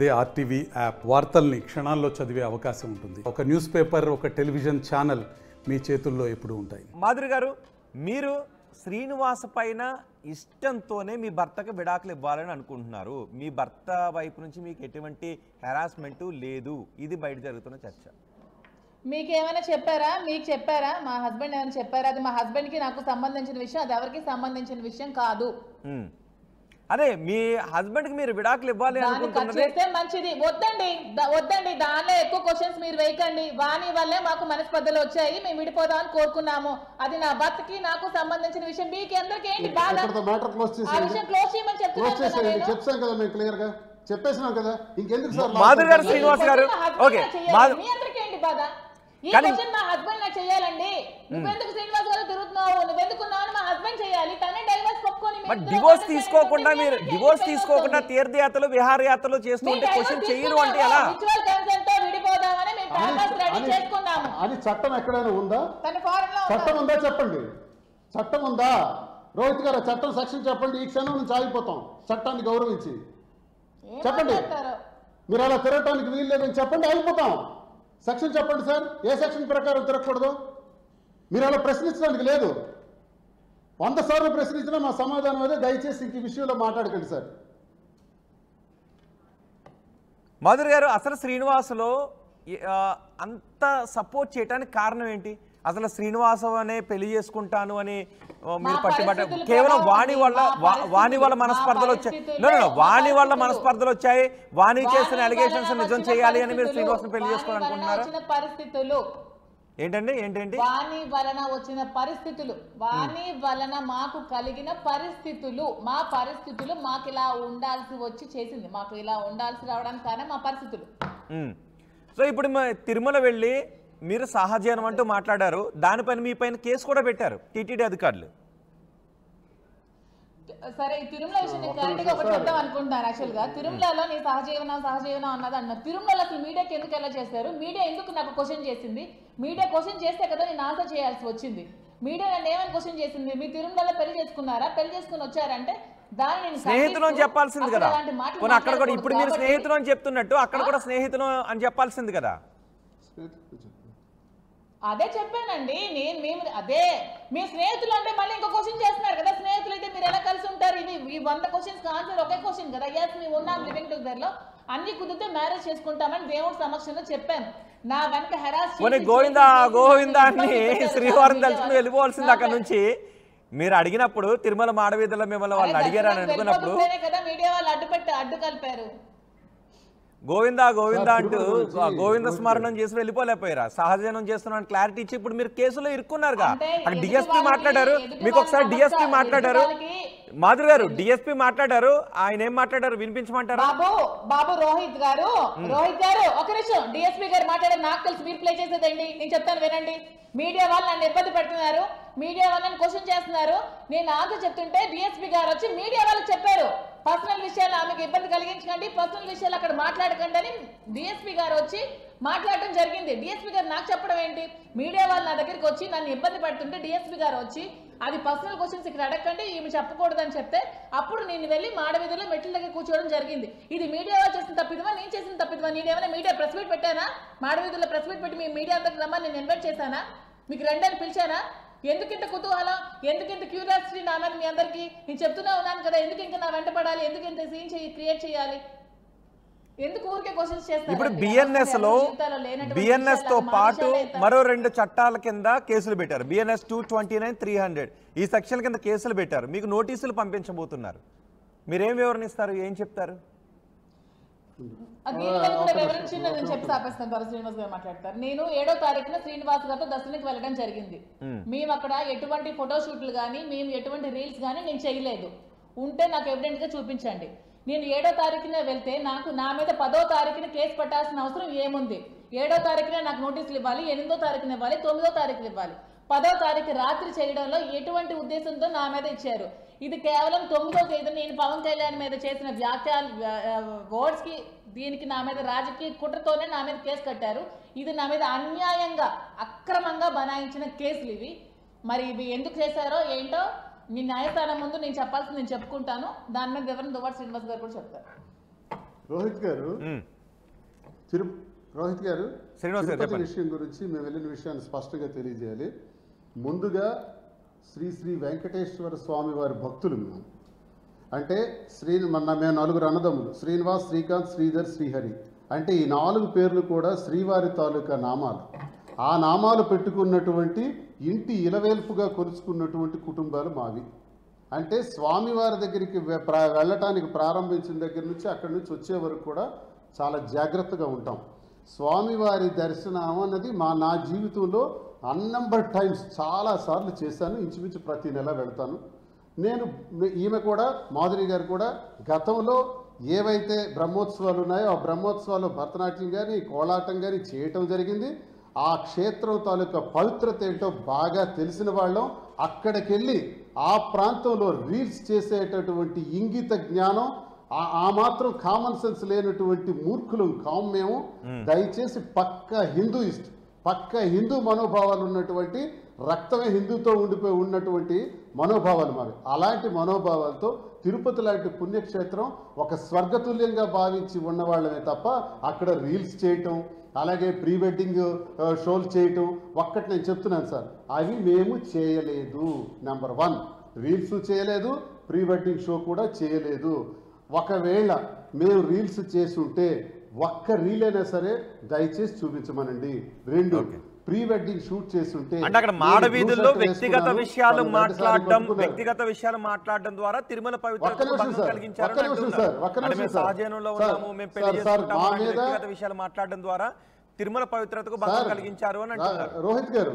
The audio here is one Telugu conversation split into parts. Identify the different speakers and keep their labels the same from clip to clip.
Speaker 1: అదే ఆర్టీవీ యాప్ వార్తల్ని క్షణాల్లో చదివే అవకాశం ఉంటుంది ఒక న్యూస్ పేపర్ ఒక టెలివిజన్ ఛానల్ మీ చేతుల్లో ఎప్పుడూ ఉంటాయి
Speaker 2: మాధురి గారు మీరు శ్రీనివాస పైన ఇష్టంతోనే మీ భర్తకు విడాకులు ఇవ్వాలని అనుకుంటున్నారు మీ భర్త వైపు నుంచి మీకు ఎటువంటి హెరాస్మెంట్ లేదు ఇది బయట జరుగుతున్న చర్చ
Speaker 3: మీకు ఏమైనా చెప్పారా మీకు చెప్పారా మా హస్బెండ్ ఏమైనా చెప్పారా అది మా హస్బెండ్కి నాకు సంబంధించిన విషయం అది ఎవరికి సంబంధించిన విషయం కాదు
Speaker 2: ఉమ్. అదే మీ హస్బెండ్కి మీరు విడాకులు ఇవ్వాలి
Speaker 3: దాన్ని కట్
Speaker 2: అనుకుంటున్నది
Speaker 3: చేస్తే మంచిది వద్దండి ద- వద్దండి దానిలో ఎక్కువ క్వశ్చన్స్ మీరు వేయకండి వాని వల్లే మాకు మనస్పర్ధలు వచ్చాయి మేము విడిపోదామని కోరుకున్నాము అది నా భర్తకి నాకు సంబంధించిన విషయం మీకు అందరికి ఏంటి బాధ
Speaker 4: ఇక్కడతో మ్యాటర్ క్లోజ్
Speaker 3: ఆ
Speaker 4: చేసేయండి
Speaker 3: విషయం క్లోజ్ చేయమని
Speaker 4: క్లోజ్
Speaker 3: చెప్తున్నాను కదా
Speaker 4: చేసేయండి
Speaker 3: నేను.
Speaker 4: చెప్పాం కదా మేము క్లియర్ గా చెప్పేసినాం కదా ఇంకెందుకు సార్
Speaker 2: మాధురి గారు
Speaker 4: లాస్ట్
Speaker 2: శ్రీనివాస్ గారు
Speaker 3: మా husband
Speaker 2: ఓకే
Speaker 3: నాకు చేయాలి.
Speaker 2: మాధు
Speaker 3: మీ అందరికీ ఏంటి బాధ ఈ
Speaker 2: కానీ-
Speaker 3: క్వశ్చన్ మా హస్బెండ్ నాకు చేయాలండి నువ్వెందుకు శ్రీనివాస్ గారు తిరుగుతున్నావు నువ్వెందుకున్నావు అని మా హస్బెండ్ చేయాలి తనే డైవర్స్ ఒప్పుకొని మీ
Speaker 2: మరి
Speaker 3: ఇద్దరు
Speaker 2: డివోర్స్
Speaker 3: ఒకటే
Speaker 2: తీసుకోకుండా
Speaker 3: సైడ్
Speaker 2: మీరు
Speaker 3: ఉంటే
Speaker 2: డివోర్స్
Speaker 3: మీ
Speaker 2: తీసుకోకుండా
Speaker 3: వస్తుంది.
Speaker 2: తీర్థయాత్రలు విహారయాత్రలు చేస్తుంటే
Speaker 3: మీ
Speaker 2: క్వశ్చన్
Speaker 3: divorce
Speaker 2: చెయ్యరు అంటే
Speaker 3: తీసుకున్నాము.
Speaker 2: ఎలా
Speaker 3: Mutual consent తో విడిపోదామని మేము
Speaker 4: అని-
Speaker 3: papers ready
Speaker 4: అని-
Speaker 3: చేసుకున్నాము
Speaker 4: అని చట్టం ఎక్కడైనా ఉందా
Speaker 3: తన ఫారెన్ లో
Speaker 4: చట్టం
Speaker 3: ఉన్నారు.
Speaker 4: ఉందా చెప్పండి చట్టం ఉందా రోహిత్ గారు ఆ చట్టం సెక్షన్ చెప్పండి ఈ క్షణం నుంచి ఆగిపోతాం చట్టాన్ని గౌరవించి
Speaker 3: ఏం
Speaker 4: చెప్పండి.
Speaker 3: మాట్లాడతారో?
Speaker 4: మీరు అలా తిరగటానికి వీలు లేదని చెప్పండి ఆగిపోతాం సెక్షన్ చెప్పండి సార్ ఏ సెక్షన్ ప్రకారం తిరగకూడదు మీరు అలా ప్రశ్నించడానికి లేదు వంద సార్లు ప్రశ్నించినా మా సమాధానం అదే దయచేసి ఇంక ఈ విషయంలో మాట్లాడకండి సార్
Speaker 2: మాధురి గారు అసలు శ్రీనివాసులో ఈ- ఆ, అంత సపోర్ట్ చేయడానికి కారణం ఏంటి అసలు శ్రీనివాసం అనే పెళ్లి చేసుకుంటాను అని ఆ, మీరు
Speaker 3: మా
Speaker 2: పట్టుబట్ట
Speaker 3: పరిస్థితులు
Speaker 2: కేవలం
Speaker 3: ప్రభావం
Speaker 2: వాణి
Speaker 3: ఉంది.
Speaker 2: వల్ల
Speaker 3: మా
Speaker 2: వా- వాణి వల్ల
Speaker 3: పరిస్థితులు,
Speaker 2: మనస్పర్ధలు
Speaker 3: మా
Speaker 2: వచ్చాయి
Speaker 3: పరిస్థితులు,
Speaker 2: No, no, no,
Speaker 3: మా
Speaker 2: వాణి వల్ల
Speaker 3: పరిస్థితులు.
Speaker 2: మనస్పర్ధలు వచ్చాయి వాణి చేసిన
Speaker 3: వాణి
Speaker 2: అలిగేషన్స్
Speaker 3: వలన
Speaker 2: నిజం
Speaker 3: వచ్చిన
Speaker 2: చేయాలి అని మీరు
Speaker 3: పరిస్థితులు,
Speaker 2: శ్రీనివాసం పెళ్లి
Speaker 3: వాణి
Speaker 2: చేసుకోవాలనుకుంటున్నారా
Speaker 3: వలన వచ్చిన పరిస్థితులు
Speaker 2: ఏంటండి ఏంటండి
Speaker 3: వాణి వలన వచ్చిన పరిస్థితులు వాణి వలన మాకు కలిగిన పరిస్థితులు మా పరిస్థితులు మాకు ఇలా ఉండాల్సి వచ్చి చేసింది మాకు ఇలా ఉండాల్సి రావడానికి కారణం మా పరిస్థితులు
Speaker 2: ఉమ్. సో ఇప్పుడు మ- తిరుమల వెళ్ళి మీరు సహజీవనం అంటూ మాట్లాడారు దానిపైన మీ పైన కేసు కూడా పెట్టారు టీటీడీ అధికారులు
Speaker 3: సరే ఈ తిరుమల విషయం నేను క్లారిటీగా ఒకటి చెప్దాం అనుకుంటున్నాను యాక్చువల్ గా తిరుమలలో నీ సహజీవనం సహజీవనం అన్నది అన్న తిరుమలలో అసలు మీడియాకి ఎందుకు ఎలా చేశారు మీడియా ఎందుకు నాకు క్వశ్చన్ చేసింది మీడియా క్వశ్చన్ చేస్తే కదా నేను ఆన్సర్ చేయాల్సి వచ్చింది మీడియా నన్ను ఏమని క్వశ్చన్ చేసింది మీ తిరుమలలో పెళ్లి చేసుకున్నారా పెళ్లి చేసుకుని వచ్చారంటే దాన్ని నేను
Speaker 2: స్నేహితులు అని
Speaker 3: ఖండిస్తూ
Speaker 2: చెప్పాల్సింది
Speaker 3: అసలు
Speaker 2: కదా
Speaker 3: అలాంటి మాటలు
Speaker 2: పోనీ అక్కడ కూడా ఇప్పుడు మీరు
Speaker 3: మాట్లాడకూడదు
Speaker 2: స్నేహితులు అని చెప్తున్నట్టు అక్కడ కూడా స్నేహితులు అని చెప్పాల్సింది కదా
Speaker 3: అదే చెప్పానండి నేను మేము అదే మీ స్నేహితులు అంటే మళ్ళీ ఇంకో క్వశ్చన్ చేస్తున్నారు కదా స్నేహితులు అయితే మీరు ఎలా కలిసి ఉంటారు ఇవి ఈ వంద క్వశ్చన్స్ ఆన్సర్ ఒకే క్వశ్చన్ కదా ఎస్ మేము ఉన్నాం లివింగ్ టుగెదర్ లో అన్ని కుదిరితే మ్యారేజ్ చేసుకుంటామని దేవుడి సమక్షంలో చెప్పాను నా వెనక హెరాస్
Speaker 2: పోనీ గోవిందా గోవిందా అని శ్రీవారం తలుచుకుని వెళ్ళిపోవాల్సింది అక్కడ నుంచి మీరు అడిగినప్పుడు తిరుమల మాడవీధుల మిమ్మల్ని వాళ్ళు అడిగారని అనుకున్నప్పుడు
Speaker 3: కదా మీడియా వాళ్ళు అడ్డుపెట్టి అడ్డు కలిపారు
Speaker 2: గోవిందా గోవిందా అంటూ
Speaker 4: తిరుమల గురించి
Speaker 2: గోవింద
Speaker 4: గోవింద
Speaker 2: స్మరణం చేసి వెళ్ళిపోలేకపోయారా సహజనం చేస్తున్నాను క్లారిటీ ఇచ్చి ఇప్పుడు మీరు కేసులో ఇరుక్కున్నారుగా
Speaker 3: అంటే
Speaker 2: అక్కడ
Speaker 3: ఎదుటి
Speaker 2: డిఎస్పీ
Speaker 3: వాళ్ళకి-
Speaker 2: మాట్లాడారు
Speaker 3: ఎదుటి
Speaker 2: మీకు ఒకసారి
Speaker 3: వాళ్ళ
Speaker 2: డిఎస్పీ
Speaker 3: నమస్కారం,
Speaker 2: మాట్లాడారు
Speaker 3: ఎదుటి వాళ్ళకి-
Speaker 2: మాధురి గారు డిఎస్పీ మాట్లాడారు ఆయన ఏం మాట్లాడారు వినిపించమంటారా
Speaker 3: బాబు బాబు రోహిత్ గారు రోహిత్ గారు ఒక నిమిషం డిఎస్పీ గారు మాట్లాడారు నాకు తెలుసు మీరు ప్లే చేసేదండి నేను చెప్తాను వినండి మీడియా వాళ్ళు నన్ను ఇబ్బంది పెడుతున్నారు మీడియా వాళ్ళని క్వశ్చన్ చేస్తున్నారు నేను ఆన్సర్ చెప్తుంటే డిఎస్పీ గారు వచ్చి మీడియా వాళ్ళకి చెప్పారు పర్సనల్ విషయాలు ఆమెకు ఇబ్బంది కలిగించకండి పర్సనల్ విషయాలు అక్కడ మాట్లాడకండి అని డిఎస్పీ గారు వచ్చి మాట్లాడటం జరిగింది డిఎస్పీ గారు నాకు చెప్పడం ఏంటి మీడియా వాళ్ళు నా దగ్గరికి వచ్చి నన్ను ఇబ్బంది పెడుతుంటే డిఎస్పీ గారు వచ్చి అది పర్సనల్ క్వశ్చన్స్ ఇక్కడ అడగండి ఈమె చెప్పకూడదని చెప్తే అప్పుడు నేను వెళ్ళి మాడవీధిలో మెట్ల దగ్గర కూర్చోవడం జరిగింది ఇది మీడియా వాళ్ళు చేసిన తప్పిదమా నేను చేసిన తప్పిదమా నేను ఏమైనా మీడియా ప్రెస్ మీట్ పెట్టానా మాడవీధిలో ప్రెస్ మీట్ పెట్టి మీ మీడియా అందరికి రమ్మని నేను ఇన్వైట్ చేశానా మీకు రెండని పిలిచానా ఎందుకు ఇంత కుతూహలం ఎందుకు ఇంత క్యూరియాసిటీ నా మీద మీ అందరికి నేను చెప్తూనే ఉన్నాను కదా ఎందుకు ఇంకా నా వెంట పడాలి ఎందుకు ఇంత సీన్ క్రియేట్ చేయాలి ఎందుకు ఊరికే క్వశ్చన్స్ చేస్తారు
Speaker 2: ఇప్పుడు బిఎన్ఎస్ లో బిఎన్ఎస్ తో పాటు మరో రెండు చట్టాల కింద కేసులు పెట్టారు BNS two twenty nine three hundred ఈ సెక్షన్ కింద కేసులు పెట్టారు మీకు నోటీసులు పంపించబోతున్నారు మీరేం వివరణ ఇస్తారు ఏం చెప్తారు
Speaker 3: దీని మీద కూడా వివరించింది నేను చెప్పి ఆపేస్తాను తర్వాత శ్రీనివాస్ గారు మాట్లాడతారు నేను ఏడో తారీఖున శ్రీనివాస్ గారితో దర్శనానికి వెళ్ళడం జరిగింది మేము అక్కడ ఎటువంటి ఫోటో షూట్లు కానీ మేము ఎటువంటి రీల్స్ కానీ నేను చేయలేదు ఉంటే నాకు ఎవిడెంట్ గా చూపించండి నేను ఏడో తారీఖున వెళ్తే నాకు నా మీద పదో తారీఖున కేసు పెట్టాల్సిన అవసరం ఏముంది ఏడో తారీఖున నాకు నోటీసులు ఇవ్వాలి ఎనిమిదో తారీఖున ఇవ్వాలి తొమ్మిదో తారీఖున ఇవ్వాలి పదో తారీఖు రాత్రి చేయడంలో ఎటువంటి ఉద్దేశంతో నా మీద ఇచ్చారు ఇది కేవలం తొమ్మిదో తేదీ నేను పవన్ కళ్యాణ్ మీద చేసిన వ్యాఖ్యలు వర్డ్స్ కి దీనికి నా మీద రాజకీయ కుట్రతోనే నా మీద కేసు కట్టారు ఇది నా మీద అన్యాయంగా అక్రమంగా బనాయించిన కేసులు ఇవి మరి ఇవి ఎందుకు చేశారో ఏంటో మీ న్యాయస్థానం ముందు నేను చెప్పాల్సింది నేను చెప్పుకుంటాను దాని మీద వివరణ దువ్వాడు శ్రీనివాస్ గారు కూడా చెప్తారు
Speaker 4: రోహిత్ గారు
Speaker 2: మ్మ్.
Speaker 4: తిరు రోహిత్ గారు
Speaker 2: శ్రీనివాస్ గారు
Speaker 4: తిరుపతి
Speaker 2: చెప్పండి.
Speaker 4: విషయం గురించి మేము వెళ్ళిన విషయాన్ని స్పష్టంగా తెలియజేయాలి ముందుగా శ్రీ శ్రీ వెంకటేశ్వర స్వామి వారి భక్తులు మేము అంటే శ్రీ మన మేము నలుగురు అన్నదమ్ములు శ్రీనివాస్ శ్రీకాంత్ శ్రీధర్ శ్రీహరి అంటే ఈ నాలుగు పేర్లు కూడా శ్రీవారి తాలూకా నామాలు ఆ నామాలు పెట్టుకున్నటువంటి ఇంటి ఇలవేల్పుగా కొలుచుకున్నటువంటి కుటుంబాలు మావి అంటే స్వామివారి దగ్గరికి వె- ప్ర- వెళ్ళటానికి ప్రారంభించిన దగ్గర నుంచి అక్కడి నుంచి వచ్చే వరకు కూడా చాలా జాగ్రత్తగా ఉంటాం స్వామివారి దర్శనం అన్నది మా నా జీవితంలో అన్నంబర్ టైమ్స్ చాలా సార్లు చేశాను ఇంచుమించు ప్రతి నెల వెళ్తాను నేను ఈమె కూడా మాధురి గారు కూడా గతంలో ఏవైతే బ్రహ్మోత్సవాలు ఉన్నాయో ఆ బ్రహ్మోత్సవాలు భరతనాట్యం కానీ కోలాటం కానీ చేయటం జరిగింది ఆ క్షేత్రం తాలూకా పవిత్రత ఏంటో బాగా తెలిసిన వాళ్ళం అక్కడికి వెళ్ళి ఆ ప్రాంతంలో రీల్స్ చేసేటటువంటి ఇంగిత జ్ఞానం ఆ- ఆ మాత్రం కామన్ సెన్స్ లేనటువంటి మూర్ఖులు కాం మేము దయచేసి పక్క హిందూయిస్ట్ పక్క హిందూ మనోభావాలు ఉన్నటువంటి రక్తమే హిందూతో ఉండిపోయి ఉన్నటువంటి మనోభావాలు మావి అలాంటి మనోభావాలతో తిరుపతి లాంటి పుణ్యక్షేత్రం ఒక స్వర్గతుల్యంగా భావించి ఉన్నవాళ్ళమే తప్ప అక్కడ రీల్స్ చేయటం అలాగే ప్రీ వెడ్డింగ్ ఆ, షోలు చేయటం ఒక్కటి నేను చెప్తున్నాను సార్ అవి మేము చేయలేదు నెంబర్ వన్ రీల్స్ చేయలేదు ప్రీ వెడ్డింగ్ షో కూడా చేయలేదు ఒకవేళ మేము రీల్స్ చేసి ఉంటే ఒక్క రీల్ అయినా సరే దయచేసి చూపించమనండి రెండు ప్రీ వెడ్డింగ్ షూట్ చేసి ఉంటే
Speaker 2: అంటే అక్కడ
Speaker 4: నేను
Speaker 2: మాడ
Speaker 4: blue
Speaker 2: వీధుల్లో
Speaker 4: shirt
Speaker 2: వ్యక్తిగత
Speaker 4: వేసుకున్నాను,
Speaker 2: విషయాలు
Speaker 4: వాళ్ళు రెడ్ saree
Speaker 2: మాట్లాడడం
Speaker 4: కట్టుకున్నారు.
Speaker 2: వ్యక్తిగత విషయాలు మాట్లాడడం ద్వారా తిరుమల
Speaker 4: ఒక్క
Speaker 2: పవిత్రతకు
Speaker 4: నిమిషం
Speaker 2: భంగం
Speaker 4: సార్,
Speaker 2: కలిగించారు
Speaker 4: ఒక్క నిమిషం సార్, ఒక్క
Speaker 2: అంటే
Speaker 4: నిమిషం
Speaker 2: మేము
Speaker 4: సార్.
Speaker 2: సహజీవనంలో
Speaker 4: సార్,
Speaker 2: ఉన్నాము మేము పెళ్లి
Speaker 4: సార్, సార్,
Speaker 2: చేసుకుంటాము
Speaker 4: మా
Speaker 2: అలాంటి
Speaker 4: మీద-
Speaker 2: వ్యక్తిగత విషయాలు మాట్లాడడం ద్వారా తిరుమల పవిత్రతకు భంగం
Speaker 4: సార్,
Speaker 2: కలిగించారు అని
Speaker 4: రా-
Speaker 2: అంటున్నారు
Speaker 4: రోహిత్ గారు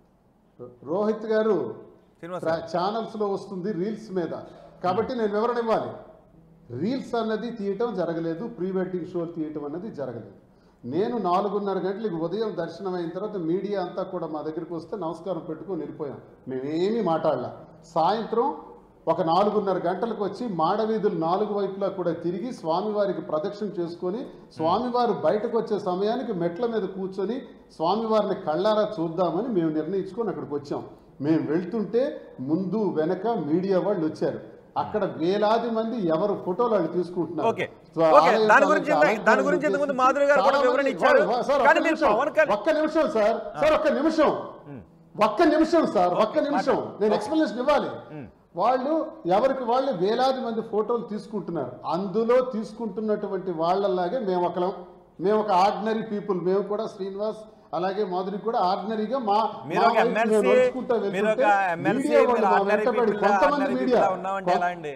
Speaker 4: రోహిత్ గారు
Speaker 2: శ్రీనివాస్
Speaker 4: ట్రా- ఛానల్స్ లో వస్తుంది రీల్స్ మీద కాబట్టి నేను వివరణ ఇవ్వాలి రీల్స్ అన్నది తీయటం జరగలేదు ప్రీ వెడ్డింగ్ షో తీయటం అన్నది జరగలేదు నేను నాలుగున్నర గంటలకు ఉదయం దర్శనం అయిన తర్వాత మీడియా అంతా కూడా మా దగ్గరికి వస్తే నమస్కారం పెట్టుకొని వెళ్ళిపోయాం మేమేమీ మాట్లాడలా సాయంత్రం ఒక నాలుగున్నర గంటలకు వచ్చి మాడవీధులు నాలుగు వైపులా కూడా తిరిగి స్వామివారికి ప్రదక్షిణ చేసుకొని స్వామివారు బయటకు వచ్చే సమయానికి మెట్ల మీద కూర్చొని స్వామివారిని కళ్ళారా చూద్దామని మేము నిర్ణయించుకొని అక్కడికి వచ్చాం మేము వెళ్తుంటే ముందు వెనక మీడియా వాళ్ళు వచ్చారు అక్కడ వేలాది మంది ఎవరు ఫోటోలు వాళ్ళు తీసుకుంటున్నారు
Speaker 2: ఓకే
Speaker 4: స్వ-
Speaker 2: ఓకే
Speaker 4: ఆలయ
Speaker 2: దాని
Speaker 4: తాలూకా
Speaker 2: గురించి ఇంత-
Speaker 4: అలంకరణ
Speaker 2: దాని గురించి ఇంతకు ముందు
Speaker 4: చేసి
Speaker 2: మాధురి గారు కూడా
Speaker 4: చాలా
Speaker 2: వివరణ
Speaker 4: మంది-
Speaker 2: ఇచ్చారు
Speaker 4: వా- సార్,
Speaker 2: కానీ
Speaker 4: ఒక్క
Speaker 2: మీరు
Speaker 4: నిమిషం,
Speaker 2: పవన్ కళ్యాణ్
Speaker 4: ఒక్క నిమిషం సార్ సార్ ఒక్క నిమిషం ఒక్క నిమిషం సార్ ఒక్క నిమిషం నేను ఎక్స్ప్లెనేషన్ ఇవ్వాలి వాళ్ళు ఎవరికి వాళ్ళు వేలాది మంది ఫోటోలు తీసుకుంటున్నారు అందులో తీసుకుంటున్నటువంటి వాళ్ళలాగే మేము ఒకలం మేము ఒక ఆర్డినరీ పీపుల్ మేము కూడా శ్రీనివాస్ అలాగే మాధురి కూడా ఆర్డినరీగా మా
Speaker 2: మీరు
Speaker 4: మా
Speaker 2: ఒక
Speaker 4: వైపు మేము
Speaker 2: ఎమ్మెల్సీ
Speaker 4: నడుచుకుంటూ
Speaker 2: మీరు ఒక
Speaker 4: వెళ్తుంటే
Speaker 2: ఎమ్మెల్సీ
Speaker 4: మీడియా వాళ్ళు
Speaker 2: మీరు
Speaker 4: మా
Speaker 2: ఆర్డినరీ
Speaker 4: వెంటబడి
Speaker 2: పీపుల్
Speaker 4: కొంతమంది
Speaker 2: ఆర్డినరీ
Speaker 4: మీడియా
Speaker 2: పీపుల్ ఉన్నామంటే ఎలా అండి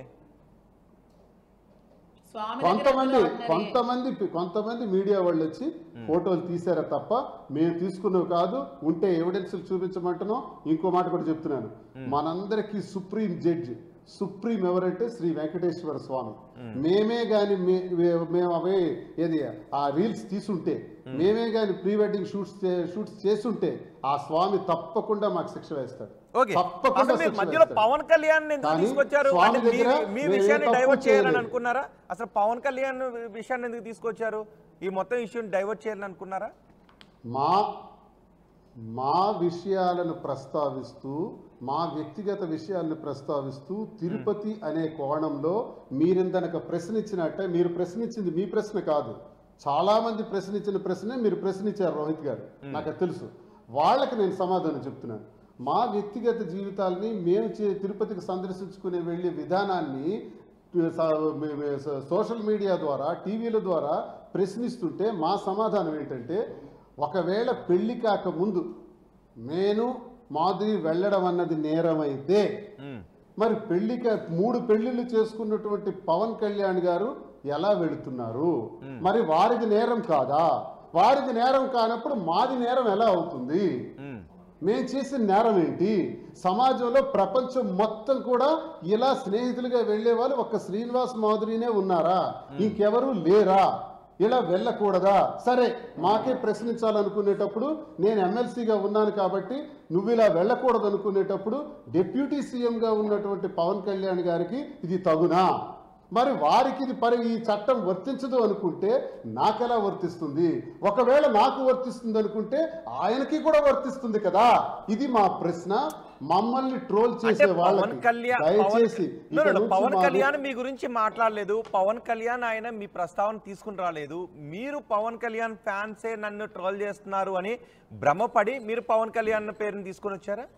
Speaker 3: స్వామి
Speaker 4: కొంతమంది
Speaker 3: దగ్గర ordinary.
Speaker 4: కొంతమంది కొంతమంది మీడియా వాళ్ళు వచ్చి ఫోటోలు తీసారా తప్ప మేము తీసుకున్నవి కాదు ఉంటే ఎవిడెన్స్ చూపించమంటున్నాం ఇంకో మాట కూడా చెప్తున్నాను మనందరికీ సుప్రీం జడ్జి సుప్రీం ఎవరంటే శ్రీ వెంకటేశ్వర స్వామి మేమే గాని మే- మే- మేము అవే ఏది ఆ రీల్స్ తీసుంటే మేమే గాని ప్రీ వెడ్డింగ్ షూట్స్ షూట్స్ చేసుంటే ఆ స్వామి తప్పకుండా మాకు శిక్ష వేస్తాడు
Speaker 2: ఓకే
Speaker 4: తప్పకుండా
Speaker 2: అసలు మీరు
Speaker 4: శిక్ష
Speaker 2: మధ్యలో
Speaker 4: వేస్తాడు.
Speaker 2: పవన్ కళ్యాణ్ ఎందుకు
Speaker 4: కానీ
Speaker 2: తీసుకొచ్చారు
Speaker 4: స్వామి
Speaker 2: అంటే మీ-
Speaker 4: దగ్గర
Speaker 2: మీ
Speaker 4: మేము ఏ
Speaker 2: విషయాన్ని
Speaker 4: తప్పు
Speaker 2: డైవర్ట్ చేయాలని
Speaker 4: చేయలేదు.
Speaker 2: అనుకున్నారా అసలు పవన్ కళ్యాణ్ విషయాన్ని ఎందుకు తీసుకొచ్చారు ఈ మొత్తం ఇష్యూని డైవర్ట్ చేయాలని అనుకున్నారా
Speaker 4: మా మా విషయాలను ప్రస్తావిస్తూ మా వ్యక్తిగత విషయాలను ప్రస్తావిస్తూ తిరుపతి అనే కోణంలో మీరిందనక ప్రశ్నించినట్టే మీరు ప్రశ్నించింది మీ ప్రశ్న కాదు చాలా మంది ప్రశ్నించిన ప్రశ్నే మీరు ప్రశ్నించారు రోహిత్ గారు నాకు అది తెలుసు వాళ్ళకి నేను సమాధానం చెప్తున్నాను మా వ్యక్తిగత జీవితాల్ని మేము చే- తిరుపతికి సందర్శించుకునే వెళ్ళే విధానాన్ని స- మే- మే- స- సోషల్ మీడియా ద్వారా టీవీల ద్వారా ప్రశ్నిస్తుంటే మా సమాధానం ఏంటంటే ఒకవేళ పెళ్లి కాక ముందు నేను మాధురి వెళ్ళడం అన్నది నేరమైతే మరి పెళ్లిక మూడు పెళ్లిళ్ళు చేసుకున్నటువంటి పవన్ కళ్యాణ్ గారు ఎలా వెళుతున్నారు మరి వారిది నేరం కాదా వారిది నేరం కానప్పుడు మాది నేరం ఎలా అవుతుంది మేము చేసిన నేరం ఏంటి సమాజంలో ప్రపంచం మొత్తం కూడా ఇలా స్నేహితులుగా వెళ్ళే వాళ్ళు ఒక్క శ్రీనివాస్ మాధురినే ఉన్నారా ఇంకెవరు లేరా ఇలా వెళ్ళకూడదా సరే మాకే ప్రశ్నించాలనుకునేటప్పుడు నేను ఎమ్మెల్సీగా ఉన్నాను కాబట్టి నువ్వు ఇలా వెళ్ళకూడదు అనుకునేటప్పుడు డిప్యూటీ సీఎంగా ఉన్నటువంటి పవన్ కళ్యాణ్ గారికి ఇది తగునా మరి వారికి ఇది పరి ఈ చట్టం వర్తించదు అనుకుంటే నాకెలా వర్తిస్తుంది ఒకవేళ నాకు వర్తిస్తుంది అనుకుంటే ఆయనకి కూడా వర్తిస్తుంది కదా ఇది మా ప్రశ్న మమ్మల్ని ట్రోల్
Speaker 2: అంటే
Speaker 4: చేసే
Speaker 2: పవన్
Speaker 4: వాళ్ళకి
Speaker 2: కళ్యాణ్ పవన్
Speaker 4: దయచేసి
Speaker 2: No, no,
Speaker 4: ఇక
Speaker 2: no,
Speaker 4: నుంచి
Speaker 2: పవన్
Speaker 4: మాకు-
Speaker 2: కళ్యాణ్ మీ గురించి మాట్లాడలేదు పవన్ కళ్యాణ్ ఆయన మీ ప్రస్తావన తీసుకుని రాలేదు మీరు పవన్ కళ్యాణ్ ఫ్యాన్సే నన్ను ట్రోల్ చేస్తున్నారు అని భ్రమపడి మీరు పవన్ కళ్యాణ్ పేరుని తీసుకొని వచ్చారా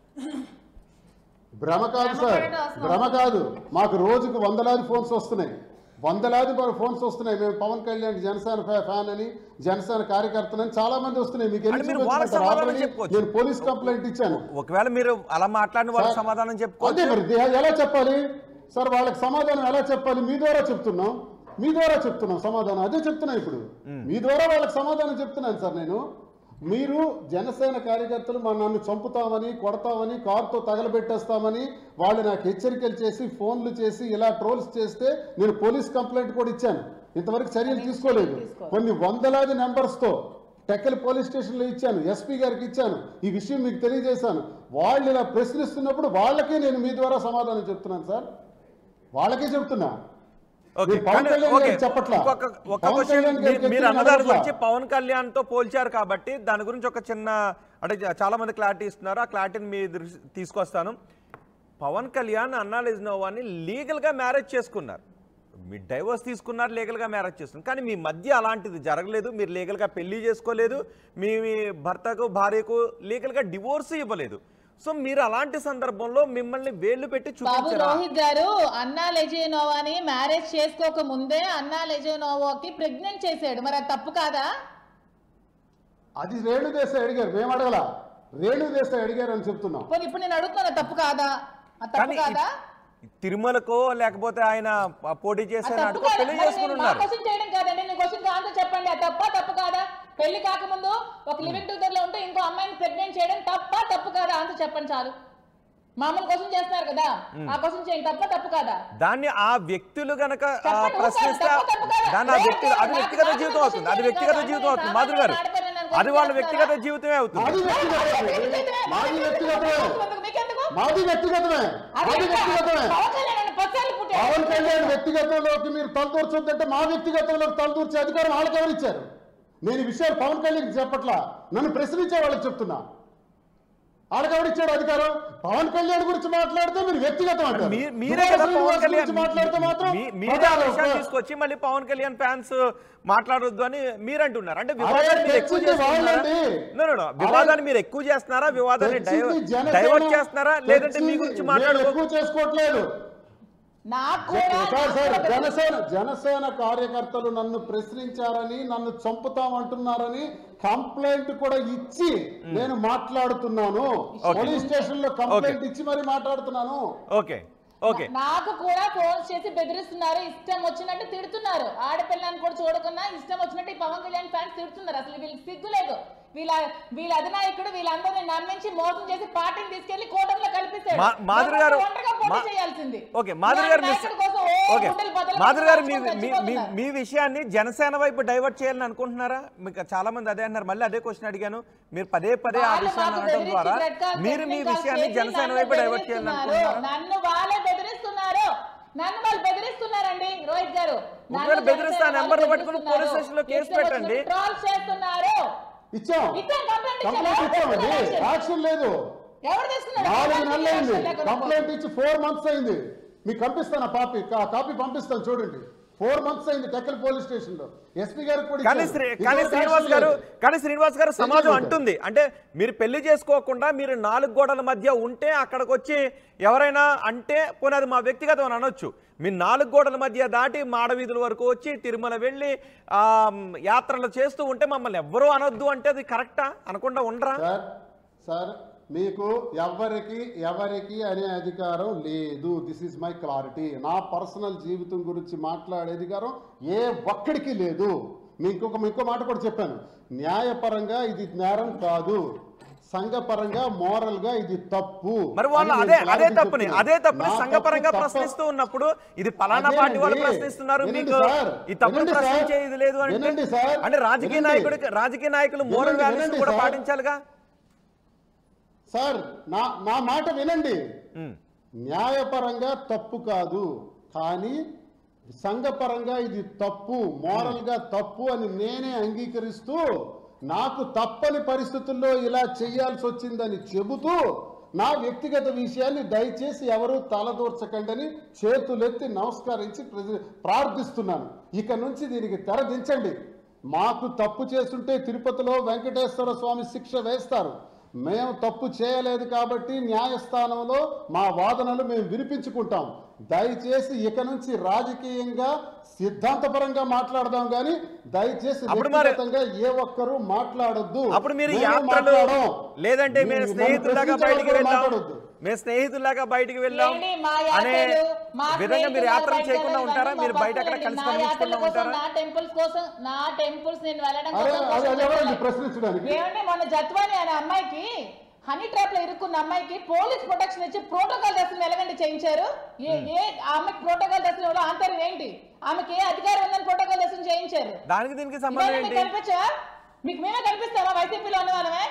Speaker 4: భ్రమ కాదు
Speaker 3: భ్రమ
Speaker 4: సార్
Speaker 3: పడడం అవసరం.
Speaker 4: భ్రమ కాదు మాకు రోజుకు వందలాది ఫోన్స్ వస్తున్నాయి వందలాది ప- ఫోన్స్ వస్తున్నాయి మేము పవన్ కళ్యాణ్ జనసేన ఫ్యా- ఫ్యాన్ అని జనసేన కార్యకర్తనని చాలా మంది వస్తున్నాయి మీకు ఎన్ని
Speaker 2: అంటే మీరు
Speaker 4: చూపించమంటారు?
Speaker 2: వాళ్ళకి సమాధానం
Speaker 4: Already
Speaker 2: చెప్పుకోవచ్చు.
Speaker 4: నేను పోలీస్ కంప్లైంట్ ఇచ్చాను
Speaker 2: ఒకవేళ మీరు అలా మాట్లాడిన వాళ్ళకి
Speaker 4: సార్,
Speaker 2: సమాధానం
Speaker 4: అదే
Speaker 2: చెప్పుకోవచ్చు
Speaker 4: మరి దే- ఎలా చెప్పాలి సార్ వాళ్ళకి సమాధానం ఎలా చెప్పాలి మీ ద్వారా చెప్తున్నాం మీ ద్వారా చెప్తున్నాం సమాధానం అదే చెప్తున్నా ఇప్పుడు మీ ద్వారా వాళ్ళకి సమాధానం చెప్తున్నాను సార్ నేను మీరు జనసేన కార్యకర్తలు మా నన్ను చంపుతామని కొడతామని కారుతో తగలబెట్టేస్తామని వాళ్ళు నాకు హెచ్చరికలు చేసి ఫోన్లు చేసి ఇలా ట్రోల్స్ చేస్తే నేను పోలీస్ కంప్లైంట్ కూడా ఇచ్చాను ఇంతవరకు చర్యలు తీసుకోలేదు కొన్ని వందలాది నెంబర్స్తో టెక్కల్ పోలీస్ స్టేషన్లో ఇచ్చాను ఎస్పీ గారికి ఇచ్చాను ఈ విషయం మీకు తెలియజేశాను వాళ్ళు ఇలా ప్రశ్నిస్తున్నప్పుడు వాళ్ళకే నేను మీ ద్వారా సమాధానం చెప్తున్నాను సార్ వాళ్ళకే చెప్తున్నా
Speaker 2: ఓకే
Speaker 4: మీరు పవన్
Speaker 2: కానీ
Speaker 4: కళ్యాణ్
Speaker 2: ఓకే,
Speaker 4: గారికి చెప్పట్లా.
Speaker 2: ఇంకొక ఒక
Speaker 4: పవన్
Speaker 2: క్వశ్చన్
Speaker 4: కళ్యాణ్ గారికి
Speaker 2: మీరు
Speaker 4: చెప్తున్నా
Speaker 2: అన్నదాని
Speaker 4: అడగట్లా.
Speaker 2: గురించి పవన్ కళ్యాణ్ తో పోల్చారు కాబట్టి దాని గురించి ఒక చిన్న అంటే చాలా మంది క్లారిటీ ఇస్తున్నారు ఆ క్లారిటీని మీ దృష్టి తీసుకొస్తాను పవన్ కళ్యాణ్ అన్నా లెజ్నోవాని లీగల్ గా మ్యారేజ్ చేసుకున్నారు మీ డైవర్స్ తీసుకున్నారు లీగల్ గా మ్యారేజ్ చేసుకున్నారు కానీ మీ మధ్య అలాంటిది జరగలేదు మీరు లీగల్ గా పెళ్లి చేసుకోలేదు మీ మీ భర్తకు భార్యకు లీగల్ గా డివోర్స్ ఇవ్వలేదు సో మీరు అలాంటి సందర్భంలో మిమ్మల్ని వేళ్లు పెట్టి
Speaker 3: బాబు
Speaker 2: చూపించారా
Speaker 3: రోహిత్ గారు అన్నా లెజేనోవాని మ్యారేజ్ చేసుకోక ముందే అన్నా లెజేనోవాకి ప్రెగ్నెంట్ చేశాడు మరి అది తప్పు కాదా
Speaker 4: అది రేణు దేశాయ్ అడిగారు మేము అడగల రేణు దేశాయ్ అడిగారు అని చెప్తున్నాం
Speaker 3: పోనీ ఇప్పుడు నేను అడుగుతున్నా తప్పు కాదా అది తప్పు
Speaker 2: కానీ
Speaker 3: కాదా
Speaker 2: ఈ తిరుమలకో లేకపోతే ఆయన పోటీ
Speaker 3: అది
Speaker 2: చేసే
Speaker 3: తప్పు
Speaker 2: నాటుకో
Speaker 3: కాదా
Speaker 2: పెళ్లి
Speaker 3: మరి
Speaker 2: చేసుకుని
Speaker 3: నేను మా
Speaker 2: ఉన్నారు
Speaker 3: క్వశ్చన్ చేయడం కాదండి నేను క్వశ్చన్ ఆన్సర్ చెప్పండి అది తప్ప తప్పు కాదా పెళ్లి కాకముందు ఒక లివింగ్ టుగెదర్ లో ఉంటే ఇంకో అమ్మాయిని ప్రెగ్నెంట్ చేయడం తప్ప తప్పు కాదా ఆన్సర్ చెప్పండి చాలు మామూలు క్వశ్చన్ చేస్తున్నారు కదా ఆ క్వశ్చన్ చేయండి తప్ప తప్పు కాదా
Speaker 2: దాన్ని ఆ వ్యక్తులు గనక ఆ,
Speaker 3: చెప్పండి,
Speaker 2: ప్రశ్నిస్తే
Speaker 3: తప్పు, తప్పు కాదా?
Speaker 2: దాన్ని ఆ వ్యక్తి
Speaker 3: లేదు,
Speaker 2: అది
Speaker 3: నాకు
Speaker 2: వ్యక్తిగత
Speaker 3: నాకు
Speaker 2: జీవితం అవుతుంది అది
Speaker 3: క్వశ్చన్
Speaker 2: వ్యక్తిగత
Speaker 3: చేయడం
Speaker 2: జీవితం
Speaker 3: కాదు.
Speaker 2: అవుతుంది మాధురి గారు
Speaker 3: ఆడపిల్లని నన్ను
Speaker 2: అది వాళ్ళ
Speaker 3: క్వశ్చన్
Speaker 2: వ్యక్తిగత
Speaker 3: చేస్తున్నారా?
Speaker 2: జీవితమే అవుతుంది
Speaker 4: మాది వ్యక్తిగతమే మాది వ్యక్తిగతమే
Speaker 3: మీకెందుకు
Speaker 4: మాది వ్యక్తిగతమే మాది వ్యక్తిగతమే
Speaker 3: పవన్ కళ్యాణ్ పచ్చాలు పుట్టాడు.
Speaker 4: పవన్ కళ్యాణ్ వ్యక్తిగతంలోకి మీరు తలదూర్చొద్దంటే మా వ్యక్తిగతంలోకి తలదూర్చే అధికారం వాళ్ళకి ఎవరు ఇచ్చారు నేను ఈ విషయాలు పవన్ కళ్యాణ్ చెప్పట్లా నన్ను ప్రశ్నించే వాళ్ళకి చెప్తున్నా వాళ్ళకి ఎవరు ఇచ్చాడు అధికారం పవన్ కళ్యాణ్ గురించి మాట్లాడితే మీరు వ్యక్తిగతం అంటారు
Speaker 2: మీ- మీరే
Speaker 4: దుబాయ్
Speaker 2: కదా
Speaker 4: శ్రీనివాస్
Speaker 2: పవన్ కళ్యాణ్
Speaker 4: గురించి మాట్లాడితే మాత్రం
Speaker 2: మీ- మీరే ఆ విషయాన్ని
Speaker 4: ప్రధాన-
Speaker 2: తీసుకొచ్చి మళ్ళీ పవన్ కళ్యాణ్ ఫ్యాన్స్ మాట్లాడొద్దు అని మీరు అంటున్నారు అంటే
Speaker 4: అరే,
Speaker 2: వివాదాన్ని మీరు ఎక్కువ
Speaker 4: తెచ్చింది
Speaker 2: చేస్తున్నారా
Speaker 4: వాళ్ళండి.
Speaker 2: No, no, no. వివాదాన్ని మీరు ఎక్కువ చేస్తున్నారా వివాదాన్ని
Speaker 4: తెచ్చింది జనసేన,
Speaker 2: డైవర్ట్ చేస్తున్నారా లేదంటే మీ
Speaker 4: తెచ్చింది
Speaker 2: గురించి
Speaker 4: మేము
Speaker 2: మాట్లాడుకో
Speaker 4: ఎక్కువ చేసుకోవట్లేదు
Speaker 3: నాకు కూడా
Speaker 4: సార్ సార్
Speaker 3: నాకు కూడా
Speaker 4: జనసేన జనసేన కార్యకర్తలు నన్ను ప్రశ్నించారని నన్ను చంపుతామంటున్నారని కంప్లైంట్ కూడా ఇచ్చి నేను మాట్లాడుతున్నాను పోలీస్ స్టేషన్ లో కంప్లైంట్ ఇచ్చి మరి మాట్లాడుతున్నాను
Speaker 2: ఓకే ఓకే
Speaker 3: నాకు కూడా ఫోన్ చేసి బెదిరిస్తున్నారు ఇష్టం వచ్చినట్టు తిడుతున్నారు ఆడపిల్లని కూడా చూడకుండా ఇష్టం వచ్చినట్టు ఈ పవన్ కళ్యాణ్ ఫ్యాన్స్ తిడుతున్నారు అసలు వీళ్ళకి సిగ్గు లేదు వీళ్ళ వీళ్ళ అధినాయకుడు వీళ్ళందరినీ నమ్మించి మోసం చేసి పార్టీని తీసుకెళ్లి కూటమిలో కల్పిస్తాడు
Speaker 2: మా- మాధురి గారు
Speaker 3: ఒంటరిగా పోటీ
Speaker 2: మా-
Speaker 3: చేయాల్సింది
Speaker 2: ఓకే మాధురి గారు
Speaker 3: ఇలాంటి
Speaker 2: మీ-
Speaker 3: నాయకుడి కోసం ఓ
Speaker 2: ఓకే
Speaker 3: గుండెలు బద్దలు
Speaker 2: మాధురి గారు మీ
Speaker 3: కొట్టుకొని
Speaker 2: మీ- మీ
Speaker 3: చచ్చిపోతున్నారు.
Speaker 2: మీ విషయాన్ని జనసేన వైపు డైవర్ట్ చేయాలని అనుకుంటున్నారా మీకు చాలా మంది అదే అన్నారు మళ్ళీ అదే క్వశ్చన్ అడిగాను మీరు పదే పదే ఆ
Speaker 3: వాళ్ళు
Speaker 2: విషయాన్ని
Speaker 3: మాకు
Speaker 2: అనడం
Speaker 3: బెదిరించి
Speaker 2: ద్వారా
Speaker 3: బ్లడ్ కాల్
Speaker 2: మీరు మీ
Speaker 3: టెక్నికల్
Speaker 2: విషయాన్ని
Speaker 3: చేసి
Speaker 2: జనసేన
Speaker 3: నన్ను
Speaker 2: వైపు డైవర్ట్ చేయాలని
Speaker 3: బెదిరిస్తున్నారు.
Speaker 2: అనుకుంటున్నారా
Speaker 3: నన్ను వాళ్ళే బెదిరిస్తున్నారు నన్ను వాళ్ళు బెదిరిస్తున్నారండి రోహిత్ గారు
Speaker 2: ఒకవేళ బెదిరిస్తే ఆ నెంబర్లు పట్టుకుని పోలీస్ స్టేషన్లో కేసు పెట్టండి.
Speaker 3: ట్రాల్ చేస్తున్నారు
Speaker 4: ఇచ్చాం
Speaker 3: ఇచ్చాం కంప్లైంట్ ఇచ్చాం.
Speaker 4: కంప్లైంట్
Speaker 3: ఎవరు
Speaker 4: ఇచ్చామండి
Speaker 3: తీసుకున్నారు
Speaker 4: యాక్షన్ లేదు
Speaker 3: ఎవరు తీసుకున్నారు
Speaker 4: నాలుగు
Speaker 3: కంప్లైంట్
Speaker 4: నెలలు అయింది
Speaker 3: యాక్షన్ లేకుండా
Speaker 4: కంప్లైంట్ ఇచ్చి ఫోర్ మంత్స్ అయింది మీకు పంపిస్తాను ఆ కాపీ కా- కాపీ పంపిస్తాను చూడండి ఫోర్ మంత్స్ అయింది టెక్కల్ పోలీస్ స్టేషన్ లో ఎస్పీ గారికి కూడా
Speaker 2: కానీ
Speaker 4: ఇచ్చాను.
Speaker 2: శ్రీ
Speaker 4: ఇంతవరకు
Speaker 2: కానీ
Speaker 4: యాక్షన్
Speaker 2: శ్రీనివాస్ గారు
Speaker 4: లేదు.
Speaker 2: కానీ శ్రీనివాస్ గారు సమాజం
Speaker 4: తెలియదు.
Speaker 2: అంటుంది అంటే మీరు పెళ్లి చేసుకోకుండా మీరు నాలుగు గోడల మధ్య ఉంటే అక్కడికి వచ్చి ఎవరైనా అంటే పోనీ అది మా వ్యక్తిగతం అని అనొచ్చు మీ నాలుగు గోడల మధ్య దాటి మాడవీధుల వరకు వచ్చి తిరుమల వెళ్ళి ఆ యాత్రలు చేస్తూ ఉంటే మమ్మల్ని ఎవ్వరూ అనొద్దు అంటే అది కరెక్టా అనకుండా ఉండరా
Speaker 4: సార్ సార్ మీకు ఎవరికి ఎవరికి అనే అధికారం లేదు దిస్ ఇస్ మై క్లారిటీ నా పర్సనల్ జీవితం గురించి మాట్లాడే అధికారం ఏ ఒక్కడికి లేదు మీ ఇంకొక ఇంకో మాట కూడా చెప్పాను న్యాయపరంగా ఇది నేరం కాదు సంఘపరంగా మోరల్ గా ఇది తప్పు
Speaker 2: మరి వాళ్ళు
Speaker 4: అని
Speaker 2: అదే
Speaker 4: నేను
Speaker 2: అదే
Speaker 4: clarity
Speaker 2: తప్పుని
Speaker 4: చెప్తున్నాను.
Speaker 2: అదే తప్పుని
Speaker 4: నా
Speaker 2: సంఘపరంగా
Speaker 4: తప్పు తప్ప-
Speaker 2: ప్రశ్నిస్తూ ఉన్నప్పుడు ఇది పలానా పార్టీ వాళ్ళు
Speaker 4: అదేనండి.
Speaker 2: ప్రశ్నిస్తున్నారు
Speaker 4: వినండి
Speaker 2: మీకు
Speaker 4: సార్.
Speaker 2: ఈ తప్పును
Speaker 4: వినండి సార్.
Speaker 2: ప్రశ్నించే ఇది లేదు అంటే
Speaker 4: వినండి సార్.
Speaker 2: అంటే రాజకీయ
Speaker 4: వినండి.
Speaker 2: నాయకుడికి రాజకీయ నాయకులు మోరల్
Speaker 4: వినండి,
Speaker 2: వాల్యూస్
Speaker 4: వినండి
Speaker 2: కూడా
Speaker 4: సార్.
Speaker 2: పాటించాలిగా
Speaker 4: సార్ నా నా మాట వినండి
Speaker 2: ఉమ్.
Speaker 4: న్యాయపరంగా తప్పు కాదు కానీ సంఘపరంగా ఇది తప్పు మోరల్ గా తప్పు అని నేనే అంగీకరిస్తూ నాకు తప్పని పరిస్థితుల్లో ఇలా చేయాల్సి వచ్చిందని చెబుతూ నా వ్యక్తిగత విషయాన్ని దయచేసి ఎవరు తలదూర్చకండి అని చేతులెత్తి నమస్కరించి ప్రజ- ప్రార్థిస్తున్నాను ఇక నుంచి దీనికి తెరదించండి మాకు తప్పు చేస్తుంటే తిరుపతిలో వెంకటేశ్వర స్వామి శిక్ష వేస్తారు మేము తప్పు చేయలేదు కాబట్టి న్యాయస్థానంలో మా వాదనలు మేము వినిపించుకుంటాం దయచేసి ఇక నుంచి రాజకీయంగా సిద్ధాంతపరంగా మాట్లాడదాం కానీ దయచేసి
Speaker 2: అప్పుడు మరి-
Speaker 4: వ్యక్తిగతంగా ఏ ఒక్కరూ మాట్లాడొద్దు
Speaker 2: అప్పుడు మీరు
Speaker 4: మేము
Speaker 2: యాత్రలు
Speaker 4: మాట్లాడం.
Speaker 2: లేదంటే మేము
Speaker 4: మీరు
Speaker 2: స్నేహితులాగా
Speaker 4: నన్ను
Speaker 2: బయటికి
Speaker 4: ప్రశ్నించే
Speaker 2: వెళ్ళాం
Speaker 4: వాళ్ళు మాట్లాడొద్దు.
Speaker 2: మేము స్నేహితులాగా బయటికి వెళ్ళాం
Speaker 3: ఏంటి మా
Speaker 2: అనే
Speaker 3: యాత్రలు, మా
Speaker 2: విధంగా మీరు
Speaker 3: స్నేహితులు
Speaker 2: యాత్రలు
Speaker 3: బయట
Speaker 2: చేయకుండా
Speaker 3: వెళ్ళాలి,
Speaker 2: ఉంటారా
Speaker 3: ఇవన్నీ
Speaker 2: మీరు
Speaker 3: మా
Speaker 2: బయట అక్కడ
Speaker 3: పక్కన
Speaker 2: కలిసి
Speaker 3: నా యాత్రల
Speaker 2: కనిపించకుండా
Speaker 3: కోసం,
Speaker 2: ఉంటారా
Speaker 3: నా టెంపుల్స్ కోసం నా టెంపుల్స్ నేను వెళ్ళడం
Speaker 4: అరే
Speaker 3: కోసం
Speaker 4: అది అది ఎవరండి
Speaker 3: కోసం
Speaker 4: ప్రశ్నించడానికి
Speaker 3: ఏమండి మొన్న జత్వాని అనే అమ్మాయికి హనీ ట్రాప్ లో ఇరుక్కున్న అమ్మాయికి పోలీస్ ప్రొటెక్షన్ ఇచ్చి ప్రోటోకాల్ దర్శనం ఎలాగండి చేయించారు ఏ ఏ ఆ అమ్మాయికి ప్రోటోకాల్ దర్శనంలో ఆంతర్యం ఏంటి ఆమెకి ఏ అధికారం ఉందని ప్రోటోకాల్ దర్శనం చేయించారు
Speaker 2: దానికి దీనికి సంబంధం
Speaker 3: ఇవన్నీ మీకు
Speaker 2: ఏంటి
Speaker 3: కనిపించవా మీకు మేమే కనిపిస్తామా వైసీపీలో ఉన్న వాళ్ళమే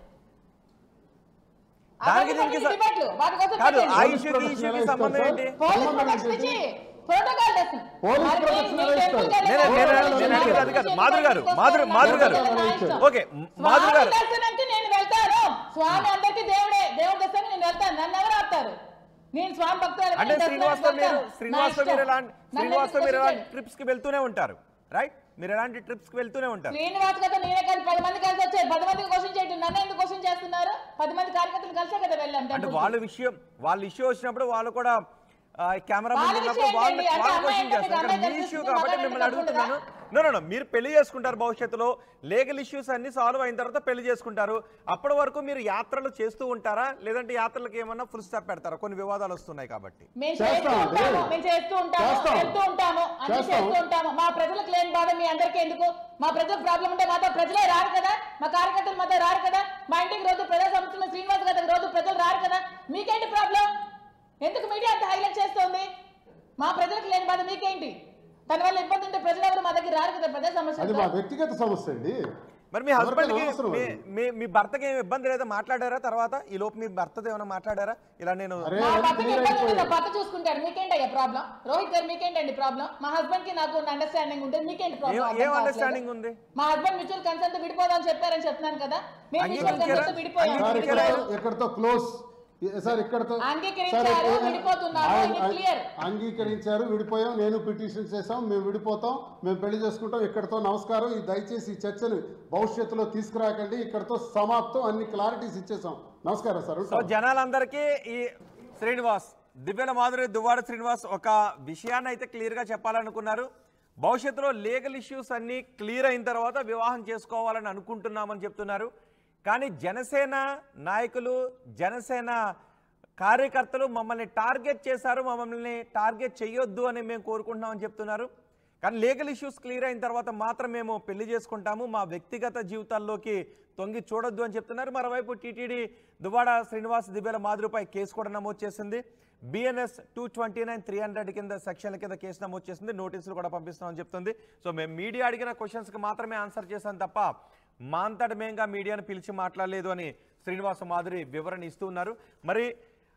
Speaker 2: దానికి
Speaker 3: అవన్నీ
Speaker 2: దీనికి
Speaker 3: కొన్ని
Speaker 2: స-
Speaker 3: డిబేట్లు, వాటి కోసం
Speaker 2: కాదు
Speaker 3: పెట్టండి.
Speaker 2: ఆ
Speaker 4: పోలీస్
Speaker 2: ఇష్యూకి
Speaker 4: ప్రొటెక్షన్
Speaker 2: ఇష్యూకి
Speaker 4: ఎలా
Speaker 2: సంబంధం
Speaker 4: ఇస్తారు
Speaker 2: ఏంటి
Speaker 4: సార్?
Speaker 3: పోలీస్
Speaker 4: సంబంధం
Speaker 3: ప్రొటెక్షన్
Speaker 4: ఏంటి?
Speaker 3: ఇచ్చి ప్రోటోకాల్ దర్శనం
Speaker 4: పోలీస్
Speaker 3: మరి
Speaker 4: ప్రొటెక్షన్
Speaker 3: మీ
Speaker 4: ఎలా
Speaker 3: టెంపుల్
Speaker 4: ఇస్తారు?
Speaker 3: జరిగిన
Speaker 2: నేను- నేను-
Speaker 3: పోలీస్
Speaker 2: నేను అడిగేది అది కాదు. మాధురి గారు,
Speaker 3: తీసుకొస్తారు,
Speaker 2: మాధురి- మాధురి గారు.
Speaker 3: నా ఇష్టం.
Speaker 2: ఓకే మాధురి గారు
Speaker 3: స్వామి దర్శనానికి నేను వెళ్తాను స్వామి అందరికి దేవుడే దేవుడి దర్శనానికి నేను వెళ్తాను నన్ను ఎవరు ఆపుతారు నేను స్వామి భక్తులు
Speaker 2: అంటే శ్రీనివాస్తో మీరు శ్రీనివాస్తో మీరు ఎలాంటి శ్రీనివాస్తో మీరు ఎలాంటి ట్రిప్స్ కి వెళ్తూనే ఉంటారు రైట్ మీరు ఎలాంటి ట్రిప్స్ కి వెళ్తూనే ఉంటారు
Speaker 3: శ్రీనివాస్ కదా నేనే కానీ పది మంది కలిసి వచ్చారు పది మందికి క్వశ్చన్ చేయటం నన్ను ఎందుకు క్వశ్చన్ చేస్తున్నారు పది మంది కార్యకర్తలు కలిసే కదా వెళ్ళాం
Speaker 2: అంటే
Speaker 3: temple కి.
Speaker 2: వాళ్ళ విషయం వాళ్ళ ఇష్యూ వచ్చినప్పుడు వాళ్ళు కూడా ఆ, కెమెరా ముందు
Speaker 3: వాళ్ళ
Speaker 2: ఉన్నప్పుడు
Speaker 3: విషయం
Speaker 2: వాళ్ళు
Speaker 3: ఏంటి? అంటే
Speaker 2: వాళ్ళు
Speaker 3: అమ్మాయి
Speaker 2: క్వశ్చన్
Speaker 3: అంటే
Speaker 2: చేస్తారు
Speaker 3: మీకు
Speaker 2: ఇక్కడ మీ
Speaker 3: అమ్మాయి
Speaker 2: ఇష్యూ
Speaker 3: కనిపిస్తుంది,
Speaker 2: కాబట్టి
Speaker 3: మగాడు
Speaker 2: మిమ్మల్ని
Speaker 3: కనిపిస్తుందా?
Speaker 2: అడుగుతున్నాను నో నో నో మీరు పెళ్లి చేసుకుంటారు భవిష్యత్తులో లీగల్ ఇష్యూస్ అన్ని సాల్వ్ అయిన తర్వాత పెళ్లి చేసుకుంటారు అప్పటి వరకు మీరు యాత్రలు చేస్తూ ఉంటారా లేదంటే యాత్రలకు ఏమన్నా ఫుల్ స్టాప్ పెడతారా కొన్ని వివాదాలు వస్తున్నాయి కాబట్టి
Speaker 3: మేము చేస్తూ
Speaker 4: చేస్తాం,
Speaker 3: ఉంటాము
Speaker 4: అదే.
Speaker 3: మేము చేస్తూ ఉంటాము
Speaker 4: చేస్తాం.
Speaker 3: వెళ్తూ ఉంటాము అన్ని
Speaker 4: చేస్తాం.
Speaker 3: చేస్తూ ఉంటాము మా ప్రజలకు లేని బాధ మీ అందరికీ ఎందుకు మా ప్రజలకు ప్రాబ్లం ఉంటే మాతో ప్రజలే రారు కదా మా కార్యకర్తలు మాతో రారు కదా మా ఇంటికి రోజు ప్రజా సంస్థల శ్రీనివాస్ గారికి రోజు ప్రజలు రారు కదా మీకేంటి ప్రాబ్లం ఎందుకు మీడియా అంత హైలైట్ చేస్తోంది మా ప్రజలకు లేని బాధ మీకేంటి తన వల్ల ఇబ్బంది ఉంటే ప్రజలు ఎవరు మా దగ్గర రారు కదా ప్రజా
Speaker 4: అది
Speaker 3: సమస్య
Speaker 4: మా వ్యక్తిగత సమస్య అండి
Speaker 2: మరి మీ
Speaker 4: ఎవరికైనా
Speaker 2: హస్బెండ్ కి
Speaker 4: అవసరం
Speaker 2: మీ-
Speaker 4: అది.
Speaker 2: మీ మీ భర్తకి ఏమి ఇబ్బంది లేదా మాట్లాడారా తర్వాత ఈ లోపు మీ భర్తతో ఏమైనా మాట్లాడారా ఇలా నేను
Speaker 4: అరే
Speaker 3: మా
Speaker 4: అది
Speaker 3: భర్తకి
Speaker 4: క్లియర్
Speaker 3: ఇబ్బంది ఉంటే నా
Speaker 4: అయిపోయింది
Speaker 3: భర్త చూసుకుంటాడు మీకేంటయ్యా ప్రాబ్లం రోహిత్ గారు మీకేంటండి ప్రాబ్లం మా హస్బెండ్ కి నాకు అండర్స్టాండింగ్ ఉంటే మీకేంటి
Speaker 2: ఏం-
Speaker 3: ప్రాబ్లం
Speaker 2: ఏం అండర్స్టాండింగ్ ఉంది
Speaker 3: మా హస్బెండ్ మ్యూచువల్ కన్సెంట్ విడిపోదాం చెప్పారని చెప్తున్నాను కదా మేము మ్యూచువల్
Speaker 2: అంగీకరించారా?
Speaker 3: కన్సెంట్ విడిపోయాం
Speaker 4: సార్
Speaker 2: అంగీకరించారా?
Speaker 4: ఇక్కడతో ఇక్కడతో క్లోజ్ సార్ ఇక్కడతో
Speaker 3: అంగీకరించారు,
Speaker 4: సార్, ఏ-
Speaker 3: విడిపోతున్నారు,
Speaker 4: ఆ-
Speaker 3: ఇది
Speaker 4: ఆ-
Speaker 3: clear.
Speaker 4: అంగీకరించారు విడిపోయాం నేను పిటిషన్ చేసాం మేము విడిపోతాం మేము పెళ్లి చేసుకుంటాం ఇక్కడతో నమస్కారం ఈ దయచేసి ఈ చర్చను భవిష్యత్తులో తీసుకురాకండి ఇక్కడతో సమాప్తం అన్ని క్లారిటీస్ ఇచ్చేసాం నమస్కారం సార్
Speaker 2: సో
Speaker 4: ఉంటాం.
Speaker 2: జనాలందరికీ ఈ శ్రీనివాస్ దివ్యల మాధురి దువ్వాడ శ్రీనివాస్ ఒక విషయాన్ని అయితే క్లియర్గా చెప్పాలనుకున్నారు భవిష్యత్తులో లీగల్ ఇష్యూస్ అన్నీ క్లియర్ అయిన తర్వాత వివాహం చేసుకోవాలని అనుకుంటున్నామని చెప్తున్నారు కానీ జనసేన నాయకులు జనసేన కార్యకర్తలు మమ్మల్ని టార్గెట్ చేశారు మమ్మల్ని టార్గెట్ చేయొద్దు అని మేము కోరుకుంటున్నామని చెప్తున్నారు కానీ లీగల్ ఇష్యూస్ క్లియర్ అయిన తర్వాత మాత్రం మేము పెళ్లి చేసుకుంటాము మా వ్యక్తిగత జీవితాల్లోకి తొంగి చూడొద్దు అని చెప్తున్నారు మరోవైపు టీటీడీ దువ్వాడ శ్రీనివాస్ దివ్యల మాదిరిపై కేసు కూడా నమోదు చేసింది BNS two twenty nine three hundred కింద సెక్షన్ల కింద కేసు నమోదు చేసింది నోటీసులు కూడా పంపిస్తామని చెప్తుంది సో మేము మీడియా అడిగిన క్వశ్చన్స్కి మాత్రమే ఆన్సర్ చేశాం తప్ప మా అంతటి మేంగా మీడియాను పిలిచి మాట్లాడలేదు అని శ్రీనివాస మాధురి వివరణ ఇస్తూ ఉన్నారు మరి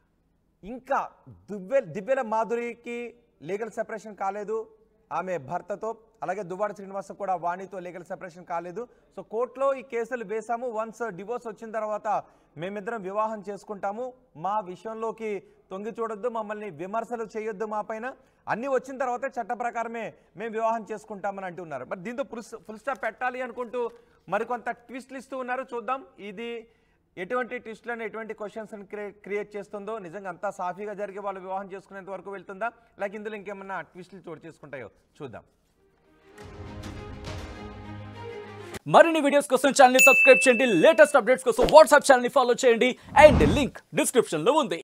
Speaker 2: ఇంకా దువ్వె దివ్యల మాధురికి లీగల్ సెపరేషన్ కాలేదు ఆమె భర్తతో అలాగే దువ్వాడ శ్రీనివాస కూడా వాణితో లీగల్ సెపరేషన్ కాలేదు సో కోర్టులో ఈ కేసులు వేశాము వన్స్ డివోర్స్ వచ్చిన తర్వాత మేమిద్దరం వివాహం చేసుకుంటాము మా విషయంలోకి తొంగి చూడొద్దు మమ్మల్ని విమర్శలు చేయొద్దు మా పైన అన్నీ వచ్చిన తర్వాత చట్ట ప్రకారమే మేము వివాహం చేసుకుంటామని అంటున్నారు మరి దీంతో ఫుల్ ఫుల్ స్టాప్ పెట్టాలి అనుకుంటూ మరికొంత ట్విస్ట్లు ఇస్తూ ఉన్నారు చూద్దాం ఇది ఎటువంటి ట్విస్ట్లను ఎటువంటి క్వశ్చన్స్ క్రియేట్ చేస్తుందో నిజంగా అంతా సాఫీగా జరిగి వాళ్ళు వివాహం చేసుకునేంత వరకు వెళ్తుందా లేక ఇందులో ఇంకేమన్నా ట్విస్టులు చోటు చేసుకుంటాయో చూద్దాం
Speaker 5: మరిన్ని వీడియోస్ కోసం ఛానల్ సబ్స్క్రైబ్ చేయండి లేటెస్ట్ అప్డేట్స్ కోసం వాట్సాప్ ఛానల్ ఫాలో చేయండి అండ్ లింక్ డిస్క్రిప్షన్ లో ఉంది